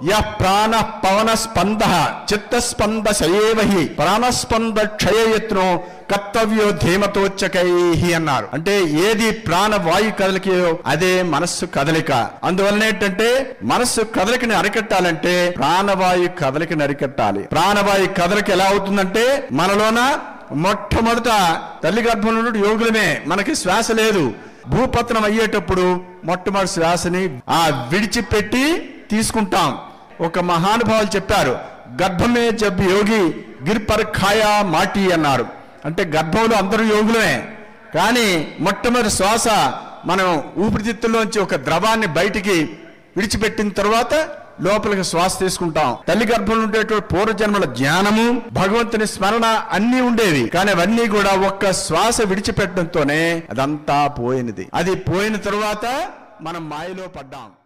య ప్రాణ పవన స్పంద చిత్తస్పంద సయేవహి ప్రాణస్పంద క్షయయత్నో కర్తవ్యో ధీమతోచ్చకై అన్నారు అంటే ఏది ప్రాణ వాయు కదలికయో అదే మనస్సు కదలిక అందువలన ఏంటంటే మనస్సు కదలికని అరికట్టాలంటే ప్రాణవాయు కదలికని అరికట్టాలి ప్రాణవాయు కదలిక ఎలా అవుతుందంటే మనలోన మొట్టమొదట తల్లి గర్భంలో ఉన్న యోగులమే మనకి శ్వాస లేదు భూపత్రం అయ్యేటప్పుడు మొట్టమొదటి శ్వాసని ఆ విడిచిపెట్టి తీసుకుంటాం ఒక మహానుభావులు చెప్పారు గర్భమే జబ్ యోగి గిర్పర్ ఖాయా మాటి అన్నారు అంటే గర్భంలో అందరూ యోగులమే కానీ మొట్టమొదటి శ్వాస మనం ఊపిరితిత్తుల్లోంచి ఒక ద్రవాన్ని బయటికి విడిచిపెట్టిన తర్వాత లోపలికి శ్వాస తీసుకుంటాం తల్లి గర్భంలో ఉండేటువంటి పూర్వజన్మల జ్ఞానము భగవంతుని స్మరణ అన్నీ ఉండేవి కానీ అవన్నీ కూడా ఒక్క శ్వాస విడిచిపెట్టడంతోనే అదంతా పోయినది అది పోయిన తరువాత మనం మాయలో పడ్డాం